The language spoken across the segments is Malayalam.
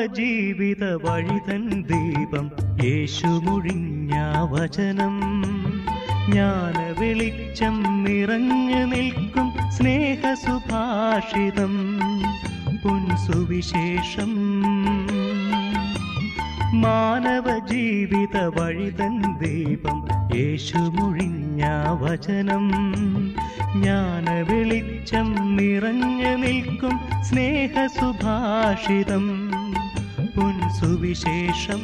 ജീവിത വഴിതൻ ദീപം യേശു മുഴിഞ്ഞ വചനം ജ്ഞാന വെളിച്ചം നിറഞ്ഞു നിൽക്കും സ്നേഹസുഭാഷിതം പുൻസുവിശേഷം മാനവ ജീവിത വഴിതൻ ദീപം യേശു മുഴിഞ്ഞ വചനം ജ്ഞാന വെളിച്ചം നിറഞ്ഞു നിൽക്കും സ്നേഹസുഭാഷിതം പുൻസുവിശേഷം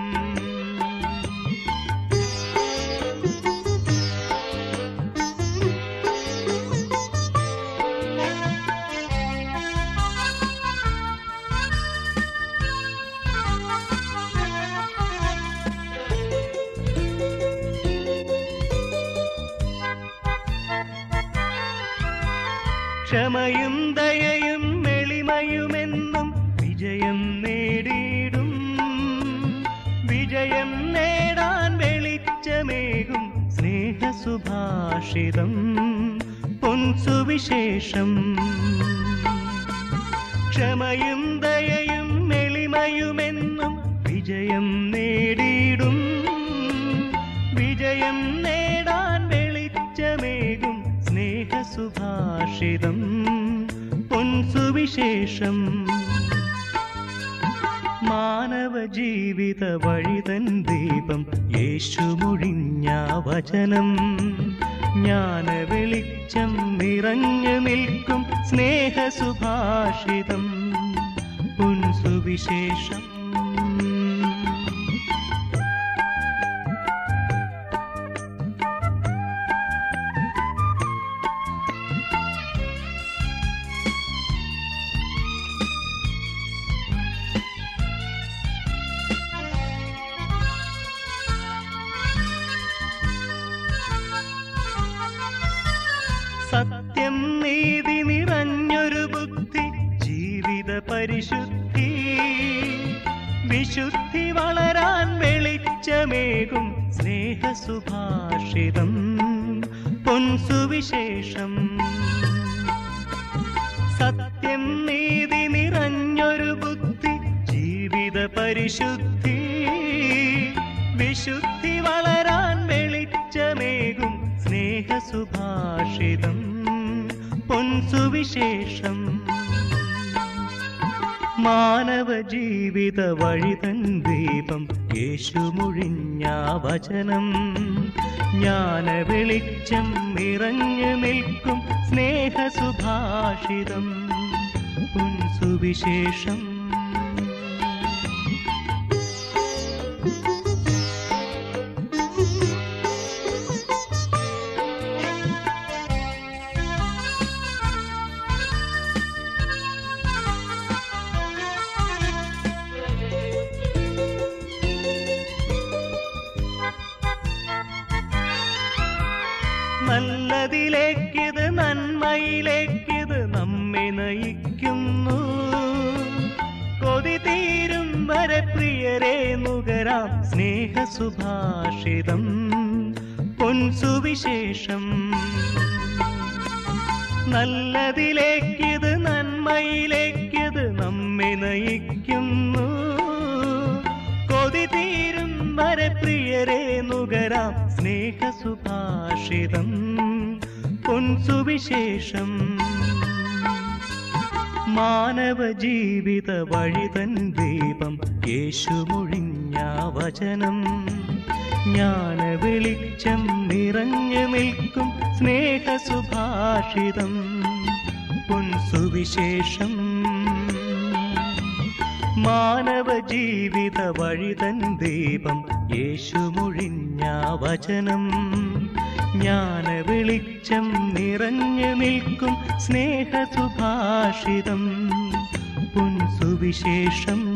ക്ഷമയും ദയയും എളിമയുമെന്നും വിജയം നേടിയിടും വിജയം നേടാൻ വെളിച്ചമേകും സ്നേഹസുഭാഷിതം പൊൻസുവിശേഷം ക്ഷമയും ദയയും എളിമയുമെന്നും വിജയം നേടിയിടും വിജയം നേടാൻ വെളിച്ചമേകും സ്നേഹസുഭാഷിതം പൊൻസുവിശേഷം മാനവ ജീവിത വഴിതൻ ദീപം യേശു മുഴിഞ്ഞ വചനം ജ്ഞാന വെളിച്ചം നിറഞ്ഞു നിൽക്കും സ്നേഹസുഭാഷിതം പുൻസുവിശേഷം സത്യം നീതി നിറഞ്ഞൊരു ബുദ്ധി ജീവിത പരിശുദ്ധി വിശുദ്ധി വളരാൻ വെളിച്ചമേകും സ്നേഹസുഭാഷിതം പൊൻസുവിശേഷം സത്യം നീതി നിറഞ്ഞൊരു ബുദ്ധി ജീവിത പരിശുദ്ധി വിശുദ്ധി വളരാൻ വെളിച്ചമേകും സ്നേഹസുഭാഷിതം പൊൻസുവിശേഷം മാനവ ജീവിത വഴിതൻ ദീപം യേശു മുഴിഞ്ഞ വചനം ജ്ഞാന വെളിച്ചം നിറഞ്ഞു നിൽക്കും സ്നേഹസുഭാഷിതം പുൻസുവിശേഷം നല്ലതിലേക്കിത് നന്മയിലേക്കിത് നമ്മെ നയിക്കുന്നു കൊതി തീരും വരെ പ്രിയരെ നുകരാം സ്നേഹസുഭാഷിതം പൊൻസുവിശേഷം നല്ലതിലേക്കിത് നന്മയിലേക്കിത് നമ്മെ നയിക്കുന്നു കൊതി തീരും വരെ പ്രിയരെ നുകരാം സ്നേഹസുഭാഷിതം പൊൻസുവിശേഷം മാനവ ജീവിത വഴിതൻ ദീപം യേശു മുഴിഞ്ഞ വചനം ജ്ഞാന വെളിച്ചം നിറഞ്ഞു നിൽക്കും സ്നേഹസുഭാഷിതം പൊൻസുവിശേഷം മാനവ ജീവിത വഴിതൻ ദീപം യേശു മുഴിഞ്ഞ വചനം ജ്ഞാന വെളിച്ചം നിറഞ്ഞു നിൽക്കും സ്നേഹസുഭാഷിതം പുൻസുവിശേഷം